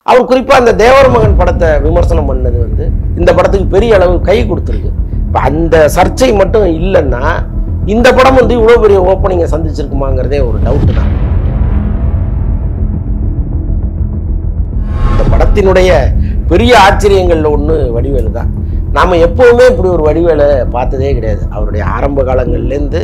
அவர் குறிப்பாக அந்த தேவர் மகன் படத்தை விமர்சனம் பண்ணது வந்து இந்த படத்துக்கு பெரிய அளவு கை கொடுத்துருக்கு இப்போ அந்த சர்ச்சை மட்டும் இல்லைன்னா இந்த படம் வந்து இவ்வளோ பெரிய ஓப்பனிங்கை சந்திச்சிருக்குமாங்கிறதே ஒரு டவுட்டு தான் இந்த படத்தினுடைய பெரிய ஆச்சரியங்களில் ஒன்று வடிவேலு தான் நாம் எப்போவுமே இப்படி ஒரு வடிவேலை பார்த்ததே கிடையாது அவருடைய ஆரம்ப காலங்கள்லேருந்து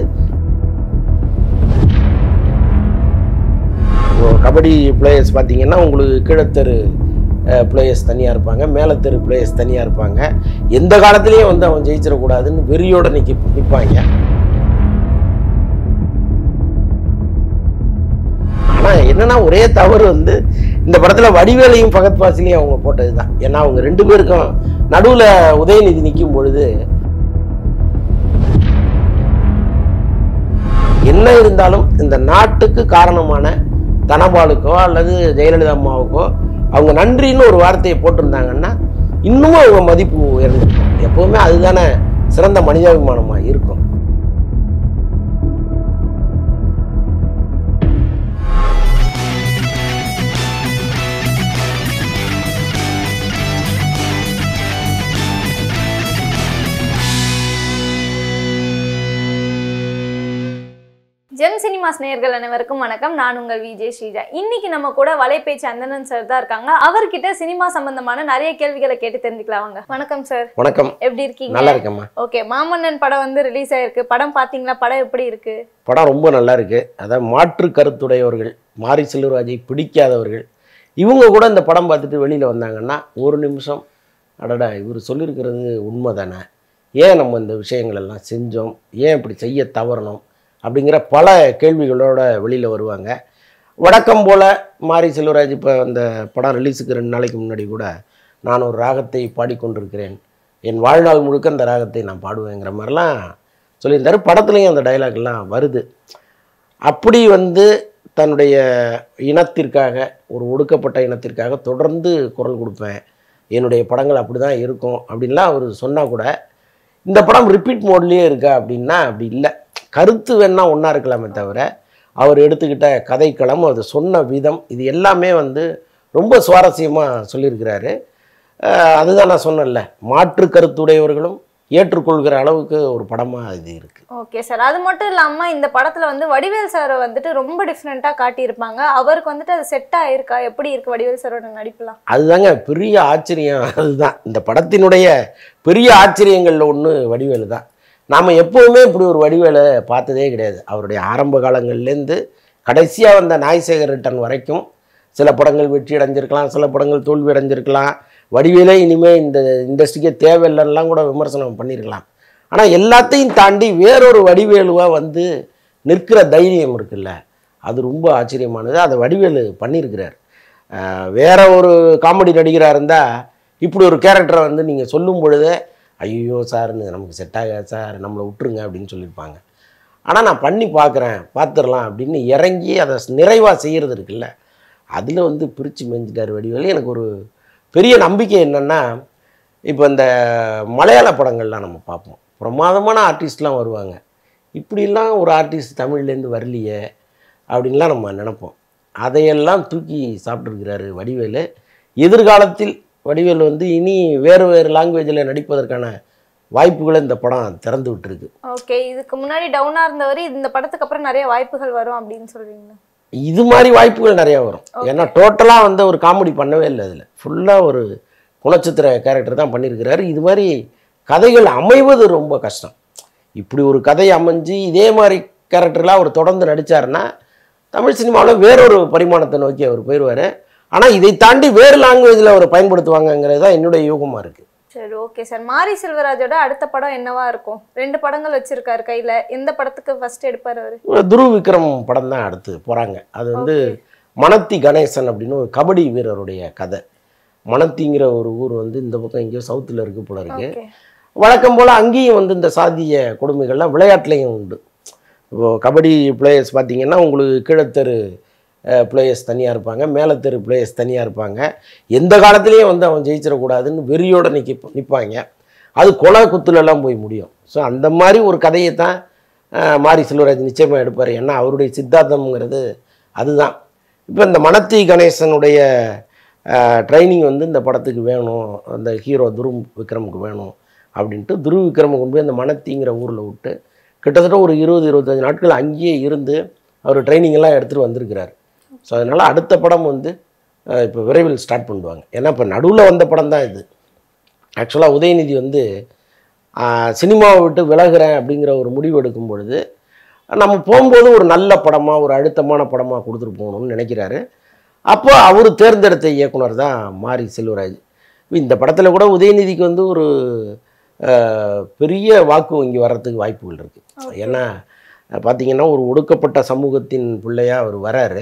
இப்போ கபடி பிளேயர்ஸ் பார்த்தீங்கன்னா உங்களுக்கு கீழத்தெரு பிளேயர்ஸ் தனியாக இருப்பாங்க மேலத்தெரு பிளேயர்ஸ் தனியாக இருப்பாங்க எந்த காலத்துலேயும் வந்து அவன் ஜெயிச்சிடக்கூடாதுன்னு வெறியோட நிற்கி நிற்பாங்க ஆனால் என்னன்னா ஒரே தவறு வந்து இந்த படத்தில் வடிவேலையும் பகத் பாசிலையும் அவங்க போட்டது தான் ஏன்னா அவங்க ரெண்டு பேருக்கும் நடுவில் உதயநிதி நிற்கும் பொழுது என்ன இருந்தாலும் இந்த நாட்டுக்கு காரணமான தனபாலுக்கோ அல்லது ஜெயலலிதா அம்மாவுக்கோ அவங்க நன்றின்னு ஒரு வார்த்தையை போட்டிருந்தாங்கன்னா இன்னமும் அவங்க மதிப்பு உயர்ந்திருக்கும் எப்பவுமே அதுதானே சிறந்த மனிதாபிமானமாக இருக்கும் ஜெம் சினிமாஸ் நேயர்கள் அனைவருக்கும் வணக்கம் நான் உங்கள் விஜய் ஸ்ரீஜா இன்னைக்கு நம்ம கூட வலைபேச்சு அந்தனன் சார் தான் இருக்காங்க அவர்கிட்ட சினிமா சம்பந்தமான நிறைய கேள்விகளை கேட்டு தெரிஞ்சுக்கலாம் வாங்க வணக்கம் சார் வணக்கம் எப்படி இருக்கீங்க நல்லா இருக்கேம்மா ஓகே மாமன்னன் படம் வந்து ரிலீஸ் ஆயிருக்கு படம் பாத்தீங்களா படம் எப்படி இருக்கு படம் ரொம்ப நல்லா இருக்கு அதாவது மாற்று கருத்துடையவர்கள் மாரி செல்வராஜை பிடிக்காதவர்கள் இவங்க கூட இந்த படம் பார்த்துட்டு வெளியில் வந்தாங்கன்னா ஒரு நிமிஷம் அடடா இவர் சொல்லியிருக்கிறது உண்மை தானே ஏன் நம்ம இந்த விஷயங்கள் எல்லாம் செஞ்சோம் ஏன் இப்படி செய்ய தவறணும் அப்படிங்கிற பல கேள்விகளோட வெளியில் வருவாங்க வழக்கம் போல் மாரி செல்வராஜ் இப்போ அந்த படம் ரிலீஸுக்கு ரெண்டு நாளைக்கு முன்னாடி கூட நான் ஒரு ராகத்தை பாடிக்கொண்டிருக்கிறேன் என் வாழ்நாள் முழுக்க அந்த ராகத்தை நான் பாடுவேங்கிற மாதிரிலாம் சொல்லியிருந்தாரு படத்துலையும் அந்த டைலாக்லாம் வருது அப்படி வந்து தன்னுடைய இனத்திற்காக ஒரு ஒடுக்கப்பட்ட இனத்திற்காக தொடர்ந்து குரல் கொடுப்பேன் என்னுடைய படங்கள் அப்படி தான் இருக்கும் அப்படின்லாம் அவர் சொன்னால் கூட இந்த படம் ரிப்பீட் மோட்லேயே இருக்கா அப்படின்னா அப்படி இல்லை கருத்து வேணா ஒன்றா இருக்கலாமே தவிர அவர் எடுத்துக்கிட்ட கதைக்களம் அது சொன்ன விதம் இது எல்லாமே வந்து ரொம்ப சுவாரஸ்யமாக சொல்லியிருக்கிறாரு அஹ் அதுதான் நான் சொன்னேன்ல மாற்று கருத்துடையவர்களும் ஏற்றுக்கொள்கிற அளவுக்கு ஒரு படமாக இது இருக்குது ஓகே சார் அது மட்டும் இல்லாம இந்த படத்துல வந்து வடிவேல் சார் வந்துட்டு ரொம்ப டிஃப்ரெண்டா காட்டியிருப்பாங்க அவருக்கு வந்துட்டு அது செட் ஆயிருக்கா எப்படி இருக்கு வடிவேல் சாரோட நடிப்புலாம் அதுதாங்க பெரிய ஆச்சரியம் அதுதான் இந்த படத்தினுடைய பெரிய ஆச்சரியங்களில் ஒன்று வடிவேலு தான் நாம் எப்போவுமே இப்படி ஒரு வடிவேலை பார்த்ததே கிடையாது அவருடைய ஆரம்ப காலங்கள்லேருந்து கடைசியாக வந்த நாய்சேகர் ரிட்டன் வரைக்கும் சில படங்கள் வெற்றி அடைஞ்சிருக்கலாம் சில படங்கள் தோல்வி அடைஞ்சிருக்கலாம் வடிவேலே இனிமேல் இந்த இண்டஸ்ட்ரிக்கே தேவையில்லைன்னெலாம் கூட விமர்சனம் பண்ணியிருக்கலாம் ஆனால் எல்லாத்தையும் தாண்டி வேறொரு வடிவேலுவாக வந்து நிற்கிற தைரியம் இருக்குல்ல அது ரொம்ப ஆச்சரியமானது அதை வடிவேலு பண்ணியிருக்கிறார் ஆஹ் வேற ஒரு காமெடி நடிகராக இருந்தால் இப்படி ஒரு கேரக்டரை வந்து நீங்கள் சொல்லும் பொழுதே ஐயோ சார்னு நமக்கு செட் ஆகாது சார் நம்மளை விட்டுருங்க அப்படின்னு சொல்லியிருப்பாங்க ஆனால் நான் பண்ணி பார்க்குறேன் பார்த்துடலாம் அப்படின்னு இறங்கி அதை நிறைவாக செய்கிறது இருக்குல்ல அதில் வந்து பிரித்து மேய்ஞ்சிட்டார் வடிவேலு எனக்கு ஒரு பெரிய நம்பிக்கை என்னென்னா இப்போ இந்த மலையாள படங்கள்லாம் நம்ம பார்ப்போம் பிரமாதமான ஆர்டிஸ்ட்லாம் வருவாங்க இப்படிலாம் ஒரு ஆர்டிஸ்ட் தமிழ்லேருந்து வரலையே அப்படின்லாம் நம்ம நினைப்போம் அதையெல்லாம் தூக்கி சாப்பிட்ருக்கிறாரு வடிவேலு எதிர்காலத்தில் வடிவேலு வந்து இனி வேறு வேறு லாங்குவேஜில் நடிப்பதற்கான வாய்ப்புகளை இந்த படம் திறந்து விட்டுருக்கு ஓகே இதுக்கு முன்னாடி டவுனா இருந்தவர் இந்த படத்துக்கு அப்புறம் நிறைய வாய்ப்புகள் வரும் அப்படின்னு சொல்றீங்க இது மாதிரி வாய்ப்புகள் நிறையா வரும் ஏன்னா டோட்டலாக வந்து ஒரு காமெடி பண்ணவே இல்லை அதில் ஃபுல்லாக ஒரு குணச்சித்திர கேரக்டர் தான் பண்ணியிருக்கிறாரு இது மாதிரி கதைகள் அமைவது ரொம்ப கஷ்டம் இப்படி ஒரு கதை அமைஞ்சு இதே மாதிரி கேரக்டர்லாம் அவர் தொடர்ந்து நடித்தாருன்னா தமிழ் சினிமாவில் வேறொரு பரிமாணத்தை நோக்கி அவர் போயிடுவார் ஆனால் இதை தாண்டி வேறு லாங்குவேஜில் அவர் பயன்படுத்துவாங்கங்கிறது தான் என்னுடைய யூகமாக இருக்குது சரி ஓகே சார் மாரி செல்வராஜோட அடுத்த படம் என்னவா இருக்கும் ரெண்டு படங்கள் வச்சிருக்காரு கையில எந்த படத்துக்கு ஃபர்ஸ்ட் எடுப்பாரு அவரு துருவ் விக்ரம் படம் தான் அடுத்து போகிறாங்க அது வந்து மணத்தி கணேசன் அப்படின்னு ஒரு கபடி வீரருடைய கதை மணத்திங்கிற ஒரு ஊர் வந்து இந்த பக்கம் எங்கேயோ சவுத்தில் இருக்கு போல இருக்கு ஓகே வழக்கம் போல் அங்கேயும் வந்து இந்த சாதிய கொடுமைகள்லாம் விளையாட்டுலேயும் உண்டு இப்போ கபடி பிளேயர்ஸ் பார்த்தீங்கன்னா உங்களுக்கு கீழத்தெரு பிளேயர்ஸ் தனியாக இருப்பாங்க மேலத்தெரு பிளேயர்ஸ் தனியாக இருப்பாங்க எந்த காலத்துலேயும் வந்து அவன் ஜெயிச்சிடக்கூடாதுன்னு வெறியோட நிற்கி நிற்பாங்க அது கொலை குத்துலலாம் போய் முடியும் ஸோ அந்த மாதிரி ஒரு கதையை தான் அஹ், மாரி செல்வராஜ் நிச்சயமாக எடுப்பார் ஏன்னா அவருடைய சித்தாந்தம்ங்கிறது அதுதான் இப்போ இந்த மணத்தி கணேசனுடைய ட்ரைனிங் வந்து இந்த படத்துக்கு வேணும் அந்த ஹீரோ துரு விக்ரமுக்கு வேணும் அப்படின்ட்டு துரு விக்ரமை கொண்டு போய் அந்த மணத்திங்கிற ஊரில் விட்டு கிட்டத்தட்ட ஒரு இருபது இருபத்தஞ்சு நாட்கள் அங்கேயே இருந்து அவர் ட்ரைனிங் எல்லாம் எடுத்துகிட்டு வந்திருக்கிறார் ஸோ அதனால் அடுத்த படம் வந்து இப்போ விரைவில் ஸ்டார்ட் பண்ணுவாங்க ஏன்னா இப்போ நடுவில் வந்த படம் தான் இது ஆக்சுவலாக உதயநிதி வந்து ஆஹ், சினிமாவை விட்டு விலகுறேன் அப்படிங்கிற ஒரு முடிவு எடுக்கும் பொழுது நம்ம போகும்போது ஒரு நல்ல படமாக ஒரு அழுத்தமான படமாக கொடுத்துட்டு போகணும்னு நினைக்கிறாரு அப்போ அவர் தேர்ந்தெடுத்த இயக்குனர் தான் மாரி செல்வராஜ் இந்த படத்தில் கூட உதயநிதிக்கு வந்து ஒரு ஆஹ், பெரிய வாக்கு வங்கி வர்றதுக்கு வாய்ப்புகள் இருக்குது ஏன்னா பார்த்தீங்கன்னா ஒரு ஒடுக்கப்பட்ட சமூகத்தின் பிள்ளையாக அவர் வராரு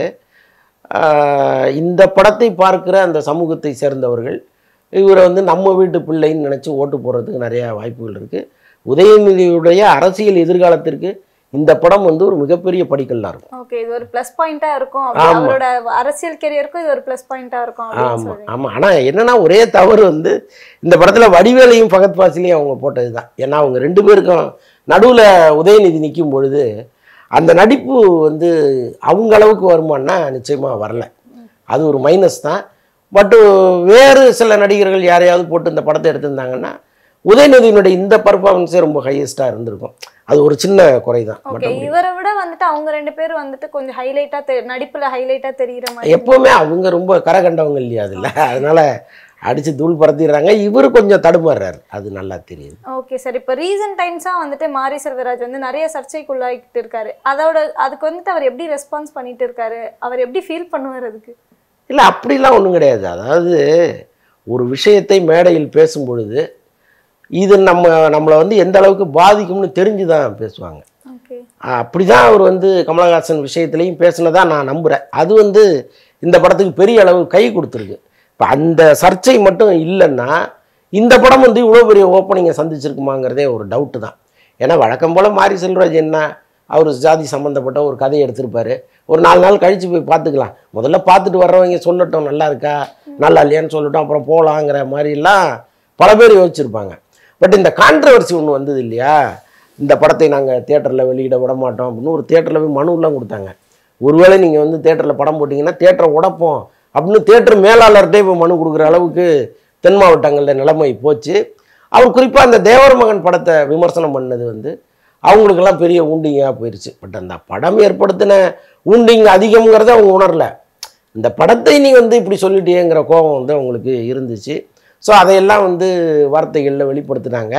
ஆஹ், இந்த படத்தை பார்க்கிற அந்த சமூகத்தை சேர்ந்தவர்கள் இவரை வந்து நம்ம வீட்டு பிள்ளைன்னு நினச்சி ஓட்டு போடுறதுக்கு நிறையா வாய்ப்புகள் இருக்குது உதயநிதியுடைய அரசியல் எதிர்காலத்திற்கு இந்த படம் வந்து ஒரு மிகப்பெரிய படிக்கல்லாக இருக்கும் ஓகே இது ஒரு ப்ளஸ் பாயிண்டா இருக்கும் அப்படி ஆமா. அவரோட அரசியல் கெரியருக்கும் இது ஒரு ப்ளஸ் பாயிண்டா இருக்கும் அப்படின்னு ஆமாம் சொல்றீங்க ஆமாம் ஆனால் என்னன்னா ஒரே தவறு வந்து இந்த படத்தில் வடிவேலையும் ஃபகத் பாசிலையும் அவங்க போட்டது தான் ஏன்னா அவங்க ரெண்டு பேருக்கும் நடுவில் உதயநிதி நிற்கும் பொழுது அந்த நடிப்பு வந்து அவங்க அளவுக்கு வருமானா நிச்சயமாக வரல அது ஒரு மைனஸ் தான் பட்டு வேறு சில நடிகர்கள் யாரையாவது போட்டு இந்த படத்தை எடுத்திருந்தாங்கன்னா உதயநிதியினுடைய இந்த பர்ஃபார்மன்ஸே ரொம்ப ஹையஸ்ட்டாக இருந்திருக்கும் அது ஒரு சின்ன குறை தான் ஓகே இவரை விட வந்துட்டு அவங்க ரெண்டு பேரும் வந்துட்டு கொஞ்சம் ஹைலைட்டா நடிப்புல ஹைலைட்டா தெரியுற மாதிரி எப்போவுமே அவங்க ரொம்ப கரை கண்டவங்க இல்லையா அதில் அதனால அடித்து தூள் பறத்திடுறாங்க இவர் கொஞ்சம் தடுமாறுறாரு அது நல்லா தெரியுது ஓகே சார் இப்போ ரீசன்ட் டைம்ஸா வந்துட்டு மாரி செல்வராஜ் வந்து நிறைய சர்ச்சைக்குள்ளாகிட்டு இருக்காரு அதோட அதுக்கு வந்துட்டு அவர் எப்படி ரெஸ்பான்ஸ் பண்ணிட்டு இருக்காரு அவர் எப்படி ஃபீல் பண்ணுவார் அதுக்கு இல்லை அப்படிலாம் ஒன்றும் கிடையாது அதாவது ஒரு விஷயத்தை மேடையில் பேசும் பொழுது இது நம்ம நம்மளை வந்து எந்த அளவுக்கு பாதிக்கும்னு தெரிஞ்சு தான் பேசுவாங்க ஓகே அப்படி தான் அவர் வந்து கமலஹாசன் விஷயத்துலையும் பேசினதா நான் நம்புகிறேன் அது வந்து இந்த படத்துக்கு பெரிய அளவு கை கொடுத்துருக்கு இப்போ அந்த சர்ச்சை மட்டும் இல்லைன்னா இந்த படம் வந்து இவ்வளோ பெரிய ஓப்பனிங்கை சந்திச்சிருக்குமாங்கிறதே ஒரு டவுட்டு தான் ஏன்னா வழக்கம் போல் மாரி செல்வராஜ் என்ன அவர் ஜாதி சம்மந்தப்பட்ட ஒரு கதையை எடுத்திருப்பாரு ஒரு நாலு நாள் கழித்து போய் பார்த்துக்கலாம் முதல்ல பார்த்துட்டு வர்றவங்க சொல்லட்டும் நல்லா இருக்கா நல்லா இல்லையான்னு சொல்லட்டும் அப்புறம் போகலாங்கிற மாதிரிலாம் பல பேர் யோசிச்சிருப்பாங்க பட் இந்த கான்ட்ரவர்சி ஒன்று வந்தது இல்லையா இந்த படத்தை நாங்கள் தேட்டரில் வெளியிட விட மாட்டோம் அப்படின்னு ஒரு தேட்டரில் போய் மனுவெலாம் கொடுத்தாங்க ஒருவேளை நீங்கள் வந்து தேட்டரில் படம் போட்டிங்கன்னா தேட்டரை உடைப்போம் அப்படின்னு தேட்டர் மேலாளர்கிட்டே இப்போ மனு கொடுக்குற அளவுக்கு தென் மாவட்டங்களில் நிலைமை போச்சு அவர் குறிப்பாக அந்த தேவர் மகன் படத்தை விமர்சனம் பண்ணது வந்து அவங்களுக்கெல்லாம் பெரிய ஊண்டிங்காக போயிடுச்சு பட் அந்த படம் ஏற்படுத்தின ஊண்டிங் அதிகம்ங்கிறத அவங்க உணரல இந்த படத்தை நீ வந்து இப்படி சொல்லிட்டியேங்கிற கோபம் வந்து அவங்களுக்கு இருந்துச்சு ஸோ அதையெல்லாம் வந்து வார்த்தைகளில் வெளிப்படுத்தினாங்க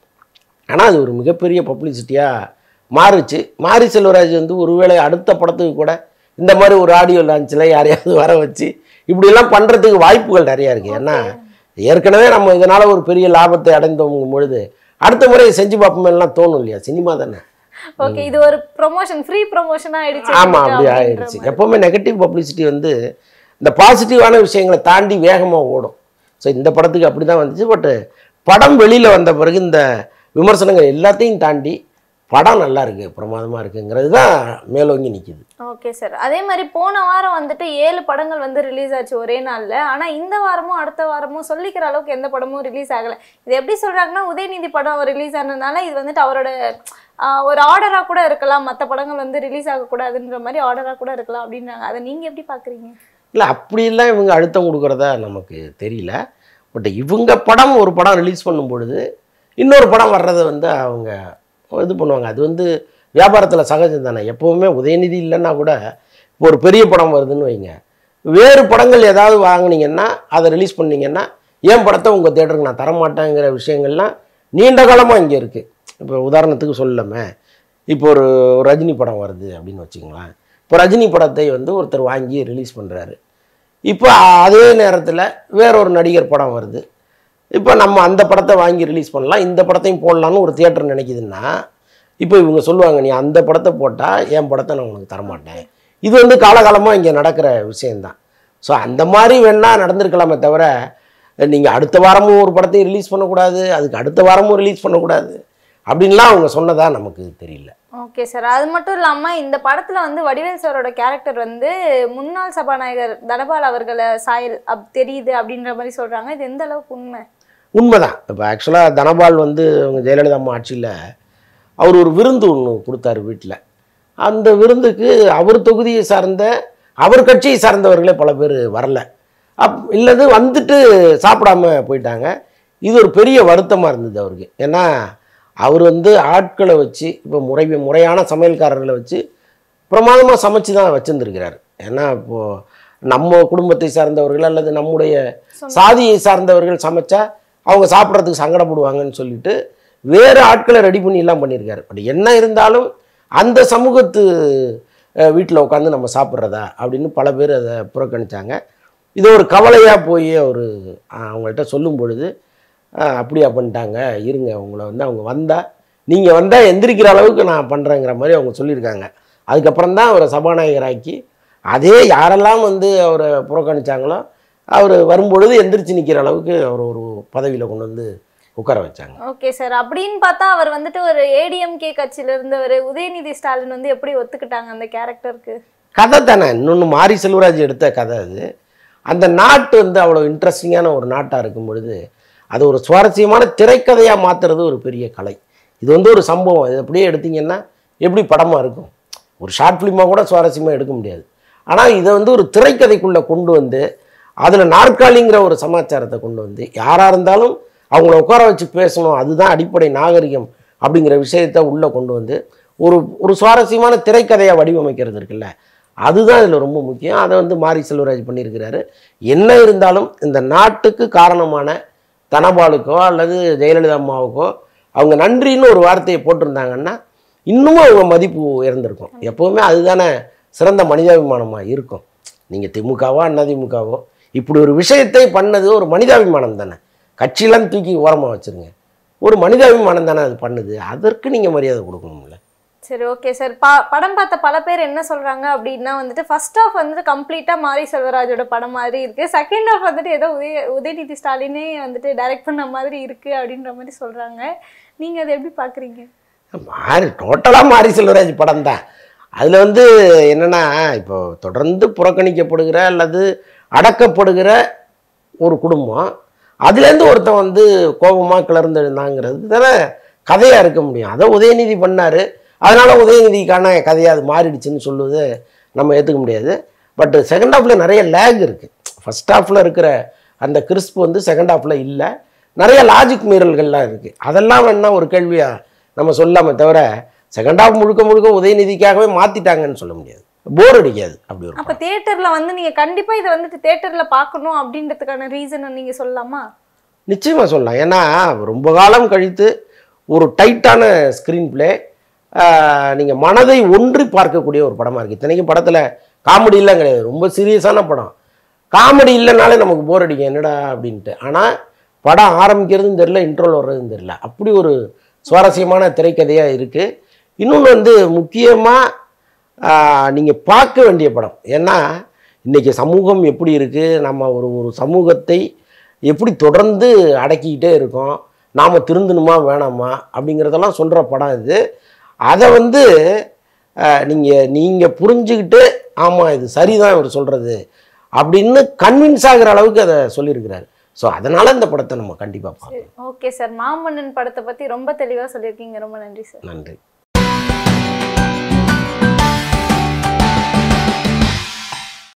ஆனால் அது ஒரு மிகப்பெரிய பப்ளிசிட்டியாக மாறுச்சு மாரி செல்வராஜ் வந்து ஒருவேளை அடுத்த படத்துக்கு கூட இந்த மாதிரி ஒரு ஆடியோ லான்ச்சில் யாரையாவது வர வச்சு இப்படியெல்லாம் பண்ணுறதுக்கு வாய்ப்புகள் நிறையா இருக்குது ஏன்னா ஏற்கனவே நம்ம இதனால் ஒரு பெரிய லாபத்தை அடைந்தோங்கும் பொழுது அடுத்த முறை செஞ்சு பார்ப்போமேலாம் தோணும் இல்லையா சினிமா தானே ஓகே இது ஒரு ப்ரொமோஷன் ஃப்ரீ ப்ரொமோஷனா ஆயிடுச்சு ஆமாம் இதுக்கு அப்படி அப்படின்ற ஆயிடுச்சு மாதிரி. எப்போவுமே நெகட்டிவ் பப்ளிசிட்டி வந்து இந்த பாசிட்டிவான விஷயங்களை தாண்டி வேகமாக ஓடும் ஸோ இந்த படத்துக்கு அப்படி தான் வந்துச்சு பட் படம் வெளியில் வந்த பிறகு இந்த விமர்சனங்கள் எல்லாத்தையும் தாண்டி படம் நல்லா இருக்கு பிரமாதமாக இருக்குங்கிறது தான் மேலோங்கி நிற்கிது ஓகே சார் அதே மாதிரி போன வாரம் வந்துட்டு ஏழு படங்கள் வந்து ரிலீஸ் ஆச்சு ஒரே நாள்ல ஆனா இந்த வாரமும் அடுத்த வாரமும் சொல்லிக்கிற அளவுக்கு எந்த படமும் ரிலீஸ் ஆகல இது எப்படி சொல்றாங்கன்னா உதயநிதி படம் ரிலீஸ் ஆனதுனால இது வந்துட்டு அவரோட ஆஹ், ஒரு ஆர்டரா கூட இருக்கலாம் மற்ற படங்கள் வந்து ரிலீஸ் ஆகக்கூடாதுன்ற மாதிரி ஆர்டரா கூட இருக்கலாம் அப்படின்றாங்க அதை நீங்க எப்படி பாக்குறீங்க இல்லை அப்படிலாம் இவங்க அழுத்தம் கொடுக்குறதா நமக்கு தெரியல பட் இவங்க படம் ஒரு படம் ரிலீஸ் பண்ணும் பொழுது இன்னொரு படம் வர்றதை வந்து அவங்க இது பண்ணுவாங்க அது வந்து வியாபாரத்தில் சகஜம் தானே எப்போவுமே உதயநிதி இல்லைன்னா கூட இப்போ ஒரு பெரிய படம் வருதுன்னு வைங்க வேறு படங்கள் ஏதாவது வாங்குனீங்கன்னா அதை ரிலீஸ் பண்ணீங்கன்னா ஏன் படத்தை உங்கள் தேட்டருக்கு நான் தரமாட்டேங்கிற விஷயங்கள்லாம் நீண்ட காலமாக இங்கே இருக்குது இப்போ உதாரணத்துக்கு சொல்லலாமே இப்போ ஒரு ஒரு ரஜினி படம் வருது அப்படின்னு வச்சுங்களேன் இப்போ ரஜினி படத்தை வந்து ஒருத்தர் வாங்கி ரிலீஸ் பண்ணுறாரு இப்போ அதே நேரத்தில் வேற ஒரு நடிகர் படம் வருது இப்போ நம்ம அந்த படத்தை வாங்கி ரிலீஸ் பண்ணலாம் இந்த படத்தையும் போடலான்னு ஒரு தியேட்டர் நினைக்குதுன்னா இப்போ இவங்க சொல்லுவாங்க நீ அந்த படத்தை போட்டால் என் படத்தை நான் உனக்கு தரமாட்டேன் இது வந்து காலகாலமாக இங்கே நடக்கிற விஷயந்தான் ஸோ அந்த மாதிரி வேணால் நடந்திருக்கலாமே தவிர நீங்கள் அடுத்த வாரமும் ஒரு படத்தையும் ரிலீஸ் பண்ணக்கூடாது அதுக்கு அடுத்த வாரமும் ரிலீஸ் பண்ணக்கூடாது அப்படின்லாம் அவங்க சொன்னதா நமக்கு தெரியல ஓகே சார் அது மட்டும் இல்லாம இந்த படத்துல வந்து வடிவேல் சாரோட கேரக்டர் வந்து முன்னாள் சபாநாயகர் தனபால் அவர்களை சாயல் அப் தெரியுது அப்படின்ற மாதிரி சொல்றாங்க இது எந்த அளவுக்கு உண்மை உண்மைதான் இப்போ ஆக்சுவலாக தனபால் வந்து அவங்க ஜெயலலிதா அம்மா ஆட்சியில் அவர் ஒரு விருந்து ஒன்று கொடுத்தாரு வீட்டில் அந்த விருந்துக்கு அவர் தொகுதியை சார்ந்த அவர் கட்சியை சார்ந்தவர்களே பல பேர் வரல அப் இல்லது வந்துட்டு சாப்பிடாம போயிட்டாங்க இது ஒரு பெரிய வருத்தமாக இருந்தது அவருக்கு ஏன்னா அவர் வந்து ஆட்களை வச்சு இப்போ முறை முறையான சமையல்காரர்களை வச்சு பிரமாதமாக சமைச்சு தான் வச்சுருந்துருக்கிறார் ஏன்னா இப்போது நம்ம குடும்பத்தை சார்ந்தவர்கள் அல்லது நம்முடைய சாதியை சார்ந்தவர்கள் சமைச்சா அவங்க சாப்பிட்றதுக்கு சங்கடப்படுவாங்கன்னு சொல்லிட்டு வேறு ஆட்களை ரெடி பண்ணி எல்லாம் பண்ணியிருக்காரு பட் என்ன இருந்தாலும் அந்த சமூகத்து வீட்டில் உட்காந்து நம்ம சாப்பிட்றதா அப்படின்னு பல பேர் அதை புறக்கணிச்சாங்க இது ஒரு கவலையாக போய் அவர் அவங்கள்ட்ட சொல்லும் பொழுது "ஆஹ், அப்படியா பண்ணிட்டாங்க இருங்க உங்களை வந்து அவங்க வந்தால் நீங்கள் வந்தால் எந்திரிக்கிற அளவுக்கு நான் பண்ணுறேங்கிற மாதிரி அவங்க சொல்லியிருக்காங்க அதுக்கப்புறம் தான் அவரை சபாநாயகராக்கி அதே யாரெல்லாம் வந்து அவரை புறக்கணிச்சாங்களோ அவர் வரும்பொழுது எந்திரிச்சு நிற்கிற அளவுக்கு அவர் ஒரு பதவியில் கொண்டு வந்து உட்கார வச்சாங்க ஓகே சார் அப்படின்னு பார்த்தா அவர் வந்துட்டு ஒரு ஏடிஎம்கே கட்சியில இருந்தவர் உதயநிதி ஸ்டாலின் வந்து எப்படி ஒத்துக்கிட்டாங்க அந்த கேரக்டருக்கு கதை தானே இன்னொன்று மாரி செல்வராஜ் எடுத்த கதை அது அந்த நாட்டு வந்து அவ்வளோ இன்ட்ரெஸ்டிங்கான ஒரு நாட்டாக இருக்கும் பொழுது அது ஒரு சுவாரஸ்யமான திரைக்கதையாக மாற்றுறது ஒரு பெரிய கலை இது வந்து ஒரு சம்பவம் இது அப்படியே எடுத்தீங்கன்னா எப்படி படமாக இருக்கும் ஒரு ஷார்ட் ஃபிலிமாக கூட சுவாரஸ்யமாக எடுக்க முடியாது ஆனால் இதை வந்து ஒரு திரைக்கதைக்குள்ளே கொண்டு வந்து அதில் நாற்காலிங்கிற ஒரு சமாச்சாரத்தை கொண்டு வந்து யாராக இருந்தாலும் அவங்கள உட்கார வச்சு பேசணும் அதுதான் அடிப்படை நாகரிகம் அப்படிங்கிற விஷயத்தை உள்ளே கொண்டு வந்து ஒரு ஒரு சுவாரஸ்யமான திரைக்கதையாக வடிவமைக்கிறது இருக்குல்ல அதுதான் இதில் ரொம்ப முக்கியம் அதை வந்து மாரி செல்வராஜ் பண்ணியிருக்கிறாரு என்ன இருந்தாலும் இந்த நாட்டுக்கு காரணமான தனபாலுக்கோ அல்லது ஜெயலலிதா அம்மாவுக்கோ அவங்க நன்றின்னு ஒரு வார்த்தையை போட்டிருந்தாங்கன்னா இன்னமும் அவங்க மதிப்பு உயர்ந்திருக்கும் எப்போவுமே அதுதானே சிறந்த மனிதாபிமானமாக இருக்கும் நீங்கள் திமுகவோ அதிமுகவோ இப்படி ஒரு விஷயத்தை பண்ணது ஒரு மனிதாபிமானம் தானே கட்சியெல்லாம் தூக்கி ஓரமாக வச்சுருங்க ஒரு மனிதாபிமானம் தானே அது பண்ணுது அதற்கு நீங்கள் மரியாதை கொடுக்கணும்ல சரி ஓகே சார் பா படம் பார்த்த பல பேர் என்ன சொல்றாங்க அப்படின்னா வந்துட்டு ஃபர்ஸ்ட் ஆஃப் வந்துட்டு கம்ப்ளீட்டா மாரி செல்வராஜோட படம் மாதிரி இருக்கு செகண்ட் ஆஃப் வந்துட்டு ஏதோ உதய உதயநிதி ஸ்டாலினே வந்துட்டு டைரக்ட் பண்ண மாதிரி இருக்கு அப்படின்ற மாதிரி சொல்றாங்க நீங்க அதை எப்படி பாக்குறீங்க மாறி டோட்டலாக மாரி செல்வராஜ் படம் தான் அதில் வந்து என்னென்னா இப்போ தொடர்ந்து புறக்கணிக்கப்படுகிற அல்லது அடக்கப்படுகிற ஒரு குடும்பம் அதுலேருந்து ஒருத்தன் வந்து கோபமாக கிளர்ந்து எழுந்தாங்கிறது தானே கதையாக இருக்க முடியும் அதை உதயநிதி பண்ணார் அதனால் உதயநிதிக்கான கதையாக அது மாறிடுச்சுன்னு சொல்லுவது நம்ம ஏற்றுக்க முடியாது பட் செகண்ட் ஹாஃபில் நிறைய லேக் இருக்குது ஃபர்ஸ்ட் ஹாஃபில் இருக்கிற அந்த கிறிஸ்ப் வந்து செகண்ட் ஹாஃபில் இல்லை நிறைய லாஜிக் மீறல்கள்லாம் இருக்குது அதெல்லாம் வேணா ஒரு கேள்வியாக நம்ம சொல்லாமே தவிர செகண்ட் ஹாஃப் முழுக்க முழுக்க உதயநிதிக்காகவே மாற்றிட்டாங்கன்னு சொல்ல முடியாது போர் அடிக்காது அப்படி ஒரு அப்ப தியேட்டர்ல வந்து நீங்க கண்டிப்பா இதை வந்துட்டு தியேட்டர்ல பார்க்கணும் அப்படின்றதுக்கான ரீசனை நீங்க சொல்லலாமா நிச்சயமாக சொல்லலாம் ஏன்னா ரொம்ப காலம் கழித்து ஒரு டைட்டான ஸ்க்ரீன் பிளே நீங்கள் மனதை ஒன்றி பார்க்கக்கூடிய ஒரு படமாக இருக்குது இத்தனைக்கும் படத்தில் காமெடியெல்லாம் கிடையாது ரொம்ப சீரியஸான படம் காமெடி இல்லைனாலே நமக்கு போர் அடிக்கும் என்னடா அப்படின்ட்டு ஆனால் படம் ஆரம்பிக்கிறதும் தெரில இன்ட்ரோல் வர்றதும் தெரில அப்படி ஒரு சுவாரஸ்யமான திரைக்கதையாக இருக்குது இன்னொன்று வந்து முக்கியமாக நீங்கள் பார்க்க வேண்டிய படம் ஏன்னா இன்றைக்கி சமூகம் எப்படி இருக்குது நம்ம ஒரு ஒரு சமூகத்தை எப்படி தொடர்ந்து அடக்கிக்கிட்டே இருக்கோம் நாம் திருந்தணுமா வேணாமா அப்படிங்கிறதெல்லாம் சொல்கிற படம் இது அதை வந்து நீங்கள் நீங்கள் புரிஞ்சுக்கிட்டு ஆமாம் இது சரிதான் இவர் சொல்கிறது அப்படின்னு கன்வின்ஸ் ஆகிற அளவுக்கு அதை சொல்லியிருக்கிறாரு ஸோ அதனால் இந்த படத்தை நம்ம கண்டிப்பாக பார்க்கணும் ஓகே சார் மாமன்னன் படத்தை பத்தி ரொம்ப தெளிவா சொல்லியிருக்கீங்க ரொம்ப நன்றி சார் நன்றி